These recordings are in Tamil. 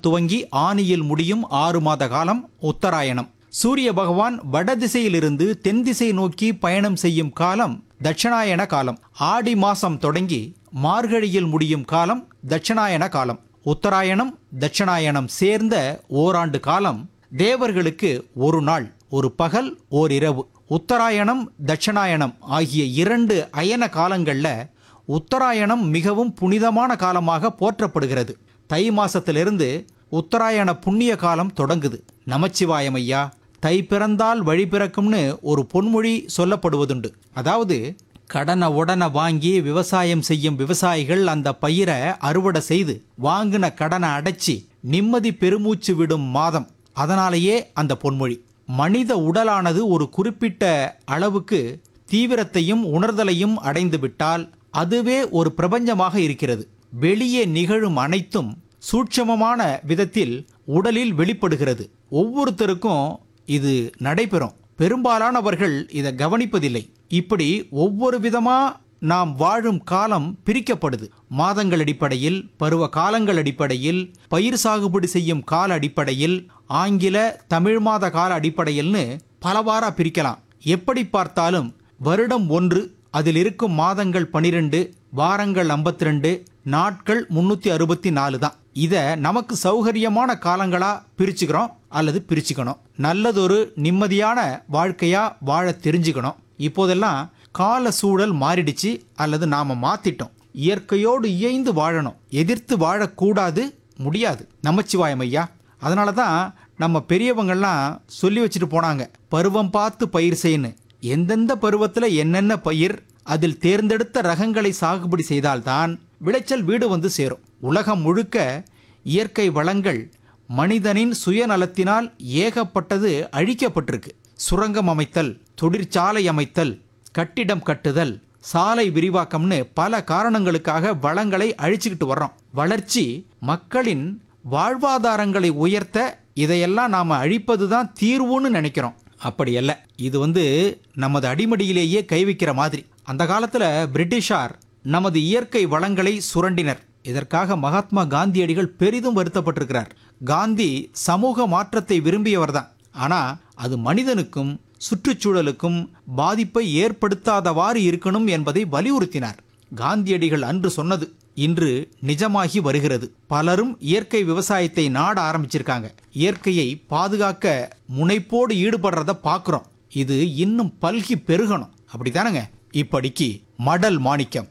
துவங்கி ஆனியில் முடியும் ஆறு மாத காலம் உத்தராயணம் சூரிய பகவான் வடதிசையிலிருந்து தென் திசை நோக்கி பயணம் செய்யும் காலம் தட்சிணாயன காலம் ஆடி மாசம் தொடங்கி மார்கழியில் முடியும் காலம் தட்சிணாயன காலம் உத்தராயணம் தட்சிணாயனம் சேர்ந்த ஓராண்டு காலம் தேவர்களுக்கு ஒரு நாள் ஒரு பகல் ஓர் இரவு உத்தராயணம் தட்சிணாயனம் ஆகிய இரண்டு அயன காலங்கள்ல உத்தராயணம் மிகவும் புனிதமான காலமாக போற்றப்படுகிறது தை மாசத்திலிருந்து உத்தராயண புண்ணிய காலம் தொடங்குது நமச்சிவாயம் ஐயா தை பிறந்தால் வழி பிறக்கும்னு ஒரு பொன்மொழி சொல்லப்படுவதுண்டு அதாவது கடனை உடனே வாங்கி விவசாயம் செய்யும் விவசாயிகள் அந்த பயிரை அறுவடை செய்து வாங்கின கடனை அடைச்சி நிம்மதி பெருமூச்சு விடும் மாதம் அதனாலேயே அந்த பொன்மொழி மனித உடலானது ஒரு குறிப்பிட்ட அளவுக்கு தீவிரத்தையும் உணர்தலையும் அடைந்து விட்டால் அதுவே ஒரு பிரபஞ்சமாக இருக்கிறது வெளியே நிகழும் அனைத்தும் சூட்சமமான விதத்தில் உடலில் வெளிப்படுகிறது ஒவ்வொருத்தருக்கும் இது நடைபெறும் பெரும்பாலானவர்கள் இதை கவனிப்பதில்லை இப்படி ஒவ்வொரு விதமா நாம் வாழும் காலம் பிரிக்கப்படுது மாதங்கள் அடிப்படையில் பருவ காலங்கள் அடிப்படையில் பயிர் சாகுபடி செய்யும் கால அடிப்படையில் ஆங்கில தமிழ் மாத கால அடிப்படையில்னு பலவாரா பிரிக்கலாம் எப்படி பார்த்தாலும் வருடம் ஒன்று அதில் இருக்கும் மாதங்கள் பனிரெண்டு வாரங்கள் 52 நாட்கள் முன்னூத்தி அறுபத்தி நாலு தான் இதை நமக்கு சௌகரியமான காலங்களா பிரிச்சுக்கிறோம் அல்லது பிரிச்சுக்கணும் நல்லதொரு நிம்மதியான வாழ்க்கையா வாழ தெரிஞ்சுக்கணும் இப்போதெல்லாம் கால சூழல் மாறிடுச்சு அல்லது நாம மாத்திட்டோம் இயற்கையோடு இயைந்து வாழணும் எதிர்த்து வாழக்கூடாது முடியாது நமச்சிவாயம் ஐயா அதனால தான் நம்ம பெரியவங்கள்லாம் சொல்லி வச்சுட்டு போனாங்க பருவம் பார்த்து பயிர் செய்யணும் எந்தெந்த பருவத்தில் என்னென்ன பயிர் அதில் தேர்ந்தெடுத்த ரகங்களை சாகுபடி செய்தால்தான் விளைச்சல் வீடு வந்து சேரும் உலகம் முழுக்க இயற்கை வளங்கள் மனிதனின் சுயநலத்தினால் ஏகப்பட்டது அழிக்கப்பட்டிருக்கு சுரங்கம் அமைத்தல் தொழிற்சாலை அமைத்தல் கட்டிடம் கட்டுதல் சாலை விரிவாக்கம்னு பல காரணங்களுக்காக வளங்களை அழிச்சுக்கிட்டு வர்றோம் வளர்ச்சி மக்களின் வாழ்வாதாரங்களை உயர்த்த இதையெல்லாம் நாம அழிப்பது தான் தீர்வுன்னு நினைக்கிறோம் அப்படி அல்ல இது வந்து நமது அடிமடியிலேயே கை வைக்கிற மாதிரி அந்த காலத்துல பிரிட்டிஷார் நமது இயற்கை வளங்களை சுரண்டினர் இதற்காக மகாத்மா காந்தியடிகள் பெரிதும் வருத்தப்பட்டிருக்கிறார் காந்தி சமூக மாற்றத்தை விரும்பியவர்தான் ஆனா அது மனிதனுக்கும் சுற்றுச்சூழலுக்கும் பாதிப்பை ஏற்படுத்தாதவாறு இருக்கணும் என்பதை வலியுறுத்தினார் காந்தியடிகள் அன்று சொன்னது இன்று நிஜமாகி வருகிறது பலரும் இயற்கை விவசாயத்தை நாட ஆரம்பிச்சிருக்காங்க இயற்கையை பாதுகாக்க முனைப்போடு ஈடுபடுறத பார்க்குறோம் இது இன்னும் பல்கி பெருகணும் அப்படித்தானங்க இப்படிக்கு மடல் மாணிக்கம்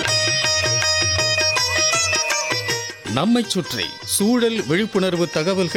நம்மைச் சுற்றி சூழல் விழிப்புணர்வு தகவல்கள்